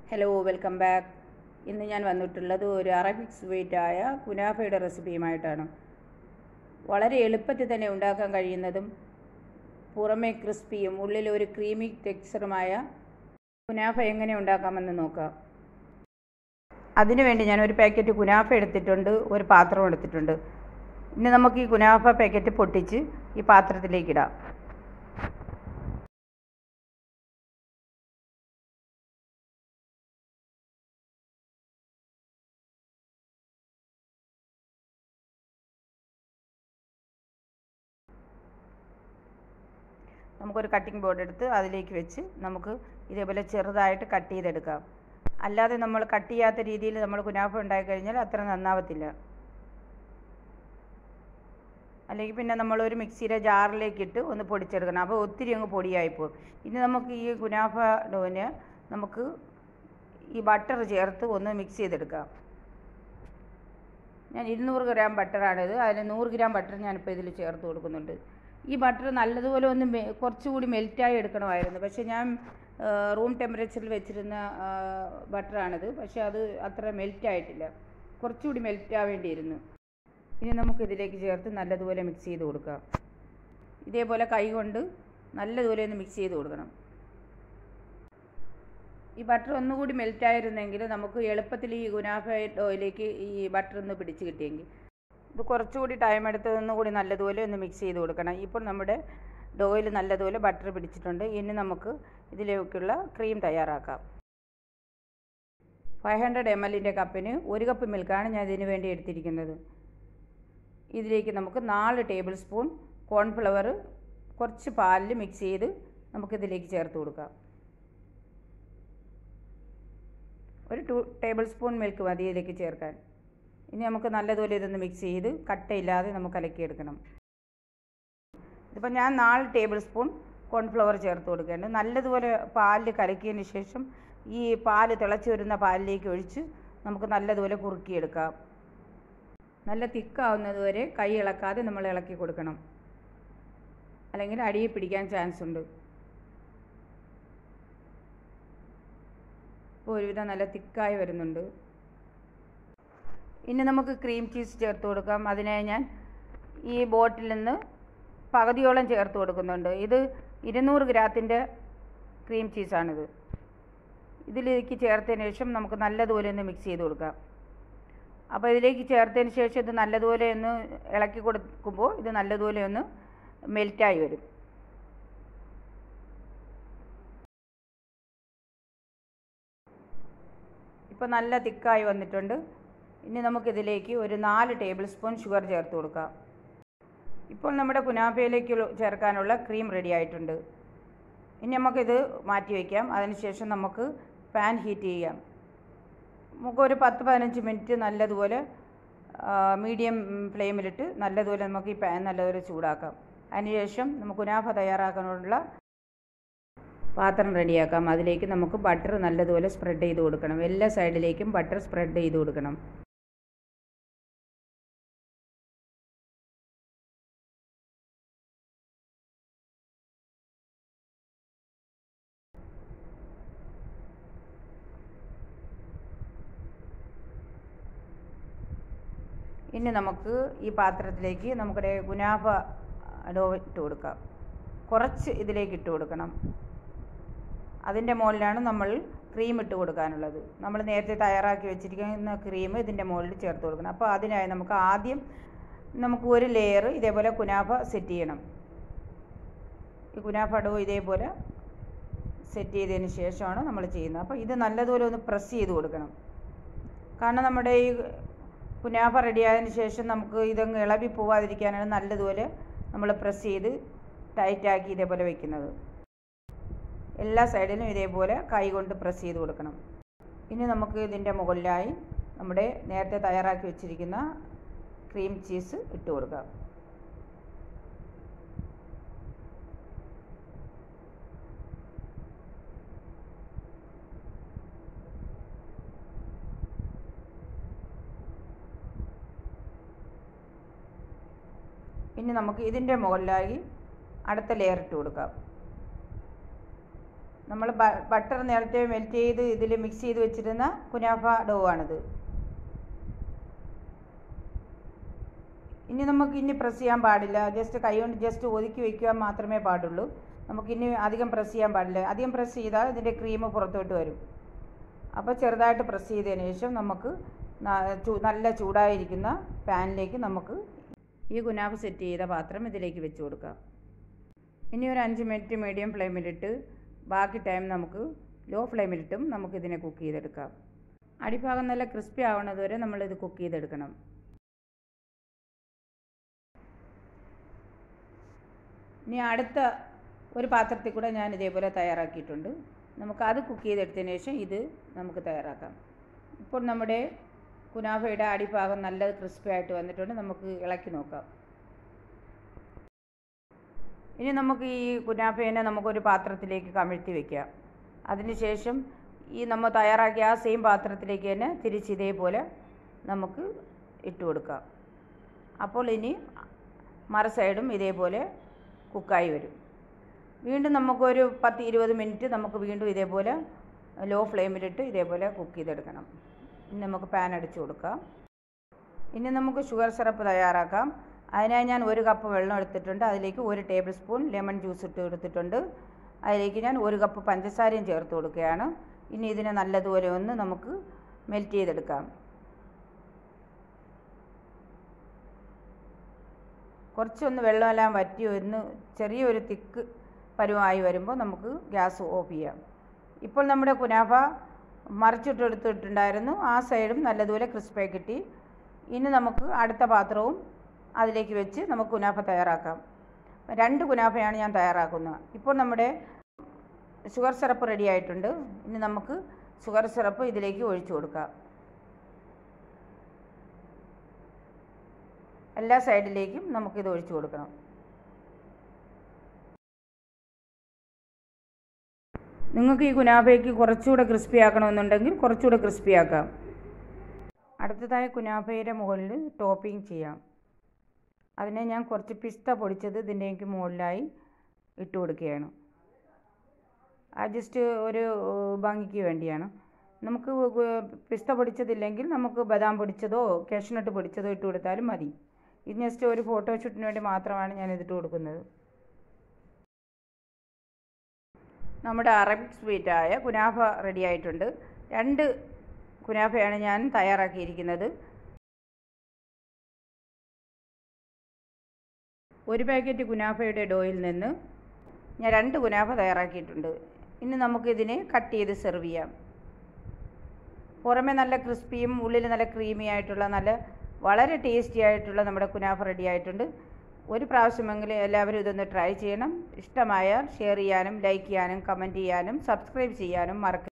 hello welcome back ഇന്ന് ഞാൻ വന്നിട്ടുള്ളത് ഒരു അറബിക് സ്വീറ്റായ കുനാഫയുടെ റെസിപ്പിയുമായിട്ടാണ് വളരെ എളുപ്പത്തിൽ തന്നെ ഉണ്ടാക്കാൻ കഴിയുന്നതും പുറമേ ക്രിസ്പിയും ഉള്ളിൽ ഒരു ക്രീമി ടെക്സ്ചറുമായ കുനാഫ എങ്ങനെ ഉണ്ടാക്കാമെന്ന് നോക്കാം അതിനുവേണ്ടി ഞാൻ ഒരു പാക്കറ്റ് കുനാഫ എടുത്തിട്ടുണ്ട് ഒരു പാത്രം എടുത്തിട്ടുണ്ട് ഇനി നമുക്ക് ഈ കുനാഫ പാക്കറ്റ് പൊട്ടിച്ച് ഈ പാത്രത്തിലേക്ക് ഇടാം നമുക്കൊരു കട്ടിംഗ് ബോർഡ് എടുത്ത് അതിലേക്ക് വെച്ച് നമുക്ക് ഇതേപോലെ ചെറുതായിട്ട് കട്ട് ചെയ്തെടുക്കാം അല്ലാതെ നമ്മൾ കട്ട് ചെയ്യാത്ത രീതിയിൽ നമ്മൾ കുനാഫ ഉണ്ടാക്കി കഴിഞ്ഞാൽ അത്ര നന്നാവത്തില്ല അല്ലെങ്കിൽ പിന്നെ നമ്മളൊരു മിക്സിയുടെ ജാറിലേക്ക് ഇട്ട് ഒന്ന് പൊടിച്ചെടുക്കണം അപ്പോൾ ഒത്തിരി അങ്ങ് പൊടിയായിപ്പോവും ഇനി നമുക്ക് ഈ കുനാഫ ഡോന് നമുക്ക് ഈ ബട്ടർ ചേർത്ത് ഒന്ന് മിക്സ് ചെയ്തെടുക്കാം ഞാൻ ഇരുന്നൂറ് ഗ്രാം ബട്ടറാണിത് അതിൽ നൂറ് ഗ്രാം ബട്ടർ ഞാനിപ്പോൾ ഇതിൽ ചേർത്ത് കൊടുക്കുന്നുണ്ട് ഈ ബട്ടർ നല്ലതുപോലെ ഒന്ന് മെ കുറച്ചുകൂടി മെൽറ്റായി എടുക്കണമായിരുന്നു പക്ഷേ ഞാൻ റൂം ടെമ്പറേച്ചറിൽ വെച്ചിരുന്ന ബട്ടറാണിത് പക്ഷേ അത് അത്ര മെൽറ്റായിട്ടില്ല കുറച്ചുകൂടി മെൽറ്റ് ആവേണ്ടിയിരുന്നു ഇനി നമുക്ക് ഇതിലേക്ക് ചേർത്ത് നല്ലതുപോലെ മിക്സ് ചെയ്ത് കൊടുക്കാം ഇതേപോലെ കൈ കൊണ്ട് നല്ലതുപോലെ ഒന്ന് മിക്സ് ചെയ്ത് കൊടുക്കണം ഈ ബട്ടർ ഒന്നുകൂടി മെൽറ്റായിരുന്നെങ്കിൽ നമുക്ക് എളുപ്പത്തിൽ ഈ ഗുനാഫ ഓയിലേക്ക് ഈ ബട്ടർ ഒന്ന് പിടിച്ച് കിട്ടിയെങ്കിൽ ഇത് കുറച്ചുകൂടി ടൈം എടുത്ത് ഒന്നുകൂടി നല്ലതുപോലെ ഒന്ന് മിക്സ് ചെയ്ത് കൊടുക്കണം ഇപ്പോൾ നമ്മുടെ ഡോയിൽ നല്ലതുപോലെ ബട്ടർ പിടിച്ചിട്ടുണ്ട് ഇനി നമുക്ക് ഇതിലേക്കുള്ള ക്രീം തയ്യാറാക്കാം ഫൈവ് ഹൺഡ്രഡ് എം എല്ലിൻ്റെ കപ്പിന് ഒരു കപ്പ് മിൽക്കാണ് ഞാൻ ഇതിന് വേണ്ടി എടുത്തിരിക്കുന്നത് ഇതിലേക്ക് നമുക്ക് നാല് ടേബിൾ സ്പൂൺ കോൺഫ്ലവർ കുറച്ച് പാലിൽ മിക്സ് ചെയ്ത് നമുക്കിതിലേക്ക് ചേർത്ത് കൊടുക്കാം ഒരു ടു ടേബിൾ സ്പൂൺ മിൽക്ക് മതി ഇതിലേക്ക് ചേർക്കാൻ ഇനി നമുക്ക് നല്ലതുപോലെ ഇതൊന്ന് മിക്സ് ചെയ്ത് കട്ടയില്ലാതെ നമുക്ക് കലക്കിയെടുക്കണം ഇതിപ്പോൾ ഞാൻ നാല് ടേബിൾ സ്പൂൺ കോൺഫ്ലവർ ചേർത്ത് കൊടുക്കേണ്ടത് നല്ലതുപോലെ പാലിൽ കലക്കിയതിന് ശേഷം ഈ പാല് തിളച്ച് വരുന്ന പാലിലേക്ക് ഒഴിച്ച് നമുക്ക് നല്ലതുപോലെ കുറുക്കിയെടുക്കാം നല്ല തിക്കാവുന്നത് വരെ കൈ ഇളക്കാതെ നമ്മൾ ഇളക്കി കൊടുക്കണം അല്ലെങ്കിൽ അടിയിൽ പിടിക്കാൻ ചാൻസ് ഉണ്ട് ഇപ്പോൾ ഒരുവിധം നല്ല തിക്കായി വരുന്നുണ്ട് ഇനി നമുക്ക് ക്രീം ചീസ് ചേർത്ത് കൊടുക്കാം അതിനായി ഞാൻ ഈ ബോട്ടിൽ നിന്ന് പകുതിയോളം ചേർത്ത് കൊടുക്കുന്നുണ്ട് ഇത് ഇരുന്നൂറ് ഗ്രാത്തിൻ്റെ ക്രീം ചീസാണിത് ഇതിലേക്ക് ചേർത്തതിന് ശേഷം നമുക്ക് നല്ലതുപോലെ ഒന്ന് മിക്സ് ചെയ്ത് കൊടുക്കാം അപ്പോൾ ഇതിലേക്ക് ചേർത്തതിന് ശേഷം ഇത് നല്ലതുപോലെ ഒന്ന് ഇളക്കി കൊടുക്കുമ്പോൾ ഇത് നല്ലതുപോലെ ഒന്ന് മെൽറ്റായി വരും ഇപ്പോൾ നല്ല തിക്കായി വന്നിട്ടുണ്ട് ഇനി നമുക്കിതിലേക്ക് ഒരു നാല് ടേബിൾ സ്പൂൺ ഷുഗർ ചേർത്ത് കൊടുക്കാം ഇപ്പോൾ നമ്മുടെ കുനാഫയിലേക്ക് ചേർക്കാനുള്ള ക്രീം റെഡി ആയിട്ടുണ്ട് ഇനി നമുക്കിത് മാറ്റി വയ്ക്കാം അതിനുശേഷം നമുക്ക് പാൻ ഹീറ്റ് ചെയ്യാം നമുക്കൊരു പത്ത് പതിനഞ്ച് മിനിറ്റ് നല്ലതുപോലെ മീഡിയം ഫ്ലെയിമിലിട്ട് നല്ലതുപോലെ നമുക്ക് ഈ പാൻ നല്ലതുപോലെ ചൂടാക്കാം അതിനുശേഷം നമുക്ക് കുനാഫ തയ്യാറാക്കാനുള്ള പാത്രം റെഡിയാക്കാം അതിലേക്ക് നമുക്ക് ബട്ടർ നല്ലതുപോലെ സ്പ്രെഡ് ചെയ്ത് കൊടുക്കണം എല്ലാ സൈഡിലേക്കും ബട്ടർ സ്പ്രെഡ് ചെയ്ത് കൊടുക്കണം ഇനി നമുക്ക് ഈ പാത്രത്തിലേക്ക് നമ്മുടെ ഗുനാഫ ഡോ ഇട്ട് കൊടുക്കാം കുറച്ച് ഇതിലേക്ക് ഇട്ട് കൊടുക്കണം അതിൻ്റെ മുകളിലാണ് നമ്മൾ ക്രീം ഇട്ട് കൊടുക്കാനുള്ളത് നമ്മൾ നേരത്തെ തയ്യാറാക്കി വെച്ചിരിക്കുന്ന ക്രീം ഇതിൻ്റെ മുകളിൽ ചേർത്ത് കൊടുക്കണം അപ്പോൾ അതിനായി നമുക്ക് ആദ്യം നമുക്ക് ഒരു ലെയർ ഇതേപോലെ കുനാഫ സെറ്റ് ചെയ്യണം ഈ കുനാഫ ഡോ ഇതേപോലെ സെറ്റ് ചെയ്തതിന് ശേഷമാണ് നമ്മൾ ചെയ്യുന്നത് അപ്പോൾ ഇത് നല്ലതുപോലെ ഒന്ന് പ്രസ് ചെയ്ത് കൊടുക്കണം കാരണം നമ്മുടെ ഈ കുനാഫ റെഡിയായതിന് ശേഷം നമുക്ക് ഇതങ്ങ് ഇളവി പോവാതിരിക്കാനാണ് നല്ലതുപോലെ നമ്മൾ പ്രസ് ചെയ്ത് ടൈറ്റാക്കി ഇതേപോലെ വെക്കുന്നത് എല്ലാ സൈഡിലും ഇതേപോലെ കൈ കൊണ്ട് പ്രസ് ചെയ്ത് കൊടുക്കണം ഇനി നമുക്ക് ഇതിൻ്റെ മുകളിലായി നമ്മുടെ നേരത്തെ തയ്യാറാക്കി വെച്ചിരിക്കുന്ന ക്രീം ചീസ് ഇട്ട് കൊടുക്കാം ഇനി നമുക്ക് ഇതിൻ്റെ മുകളിലായി അടുത്ത ലെയർ ഇട്ട് കൊടുക്കാം നമ്മൾ ബട്ടർ നേരത്തെ മെൽറ്റ് ചെയ്ത് ഇതിൽ മിക്സ് ചെയ്ത് വെച്ചിരുന്ന കുനാഫ ഡോ ആണിത് ഇനി നമുക്ക് ഇനി പ്രസ് ചെയ്യാൻ പാടില്ല ജസ്റ്റ് കൈ കൊണ്ട് ജസ്റ്റ് ഒതുക്കി വെക്കാൻ മാത്രമേ പാടുള്ളൂ നമുക്കിനി അധികം പ്രസ് ചെയ്യാൻ പാടില്ല അധികം പ്രസ് ചെയ്താൽ ഇതിൻ്റെ ക്രീം പുറത്തോട്ട് വരും അപ്പോൾ ചെറുതായിട്ട് പ്രസ് ചെയ്തതിന് ശേഷം നമുക്ക് നല്ല ചൂടായിരിക്കുന്ന പാനിലേക്ക് നമുക്ക് ഈ കുനാഫ് സെറ്റ് ചെയ്ത പാത്രം ഇതിലേക്ക് വെച്ച് കൊടുക്കാം ഇനി ഒരു അഞ്ച് മിനിറ്റ് മീഡിയം ഫ്ലെയിമിലിട്ട് ബാക്കി ടൈം നമുക്ക് ലോ ഫ്ലെയിമിലിട്ടും നമുക്കിതിനെ കുക്ക് ചെയ്തെടുക്കാം അടിഭാഗം നല്ല ക്രിസ്പി ആവുന്നത് വരെ നമ്മളിത് കുക്ക് ചെയ്തെടുക്കണം ഇനി അടുത്ത ഒരു പാത്രത്തിൽ കൂടെ ഞാൻ ഇതേപോലെ തയ്യാറാക്കിയിട്ടുണ്ട് നമുക്ക് അത് കുക്ക് ചെയ്തെടുത്തതിന് ശേഷം ഇത് നമുക്ക് തയ്യാറാക്കാം ഇപ്പോൾ നമ്മുടെ കുനാഫയുടെ അടിഭാഗം നല്ല ക്രിസ്പി ആയിട്ട് വന്നിട്ടുണ്ട് നമുക്ക് ഇളക്കി നോക്കാം ഇനി നമുക്ക് ഈ കുനാഫേനെ നമുക്കൊരു പാത്രത്തിലേക്ക് കമിഴ്ത്തി വെക്കാം അതിനുശേഷം ഈ നമ്മൾ തയ്യാറാക്കിയ ആ സെയിം പാത്രത്തിലേക്ക് തന്നെ തിരിച്ച് ഇതേപോലെ നമുക്ക് ഇട്ട് കൊടുക്കാം അപ്പോൾ ഇനി മറു സൈഡും ഇതേപോലെ കുക്കായി വരും വീണ്ടും നമുക്കൊരു പത്ത് ഇരുപത് മിനിറ്റ് നമുക്ക് വീണ്ടും ഇതേപോലെ ലോ ഫ്ലെയിമിലിട്ട് ഇതേപോലെ കുക്ക് ചെയ്തെടുക്കണം ഇനി നമുക്ക് പാൻ അടിച്ചു കൊടുക്കാം ഇനി നമുക്ക് ഷുഗർ സിറപ്പ് തയ്യാറാക്കാം അതിനായി ഞാൻ ഒരു കപ്പ് വെള്ളം എടുത്തിട്ടുണ്ട് അതിലേക്ക് ഒരു ടേബിൾ സ്പൂൺ ലെമൺ ജ്യൂസ് ഇട്ട് കൊടുത്തിട്ടുണ്ട് അതിലേക്ക് ഞാൻ ഒരു കപ്പ് പഞ്ചസാരയും ചേർത്ത് കൊടുക്കുകയാണ് ഇനി ഇതിനെ നല്ലതുപോലെ ഒന്ന് നമുക്ക് മെൽറ്റ് ചെയ്തെടുക്കാം കുറച്ചൊന്ന് വെള്ളമെല്ലാം വറ്റി ഒന്ന് ചെറിയൊരു തിക്ക് പരുവമായി വരുമ്പോൾ നമുക്ക് ഗ്യാസ് ഓഫ് ചെയ്യാം ഇപ്പോൾ നമ്മുടെ കുനാഫ മറിച്ചിട്ടെടുത്തിട്ടുണ്ടായിരുന്നു ആ സൈഡും നല്ലതുപോലെ ക്രിസ്പായി കിട്ടി ഇനി നമുക്ക് അടുത്ത പാത്രവും അതിലേക്ക് വെച്ച് നമുക്ക് കുനാഫ തയ്യാറാക്കാം രണ്ട് കുനാഫയാണ് ഞാൻ തയ്യാറാക്കുന്നത് ഇപ്പോൾ നമ്മുടെ ഷുഗർ സിറപ്പ് റെഡി ആയിട്ടുണ്ട് ഇനി നമുക്ക് ഷുഗർ സിറപ്പ് ഇതിലേക്ക് ഒഴിച്ചു കൊടുക്കാം എല്ലാ സൈഡിലേക്കും നമുക്കിത് ഒഴിച്ചു കൊടുക്കണം നിങ്ങൾക്ക് ഈ കുനാഫയ്ക്ക് കുറച്ചുകൂടെ ക്രിസ്പി ആക്കണമെന്നുണ്ടെങ്കിൽ കുറച്ചുകൂടെ ക്രിസ്പി ആക്കാം അടുത്തതായി കുനാഫയുടെ മുകളിൽ ടോപ്പിംഗ് ചെയ്യാം അതിനെ ഞാൻ കുറച്ച് പിസ്ത പൊടിച്ചത് ഇതിൻ്റെക്ക് മുകളിലായി ഇട്ട് കൊടുക്കുകയാണ് അത് ജസ്റ്റ് ഒരു ഭംഗിക്ക് വേണ്ടിയാണ് നമുക്ക് പിസ്ത പൊടിച്ചതില്ലെങ്കിൽ നമുക്ക് ബദാം പൊടിച്ചതോ കാഷ്നട്ട് പൊടിച്ചതോ ഇട്ട് കൊടുത്താലും മതി ഇത് ജസ്റ്റ് ഒരു ഫോട്ടോഷൂട്ടിന് വേണ്ടി മാത്രമാണ് ഞാൻ ഇതിട്ട് കൊടുക്കുന്നത് നമ്മുടെ അറബിക് സ്വീറ്റായ കുനാഫ റെഡി ആയിട്ടുണ്ട് രണ്ട് കുനാഫയാണ് ഞാൻ തയ്യാറാക്കിയിരിക്കുന്നത് ഒരു പാക്കറ്റ് കുനാഫയുടെ ഡോയിൽ നിന്ന് ഞാൻ രണ്ട് കുനാഫ തയ്യാറാക്കിയിട്ടുണ്ട് ഇനി നമുക്കിതിനെ കട്ട് ചെയ്ത് സെർവ് ചെയ്യാം പുറമെ നല്ല ക്രിസ്പിയും ഉള്ളിൽ നല്ല ക്രീമി ആയിട്ടുള്ള നല്ല വളരെ ടേസ്റ്റി ആയിട്ടുള്ള നമ്മുടെ കുനാഫ റെഡി ആയിട്ടുണ്ട് ഒരു പ്രാവശ്യമെങ്കിലും എല്ലാവരും ഇതൊന്ന് ട്രൈ ചെയ്യണം ഇഷ്ടമായാൽ ഷെയർ ചെയ്യാനും ലൈക്ക് ചെയ്യാനും കമൻറ്റ് ചെയ്യാനും സബ്സ്ക്രൈബ് ചെയ്യാനും മറക്കരുത്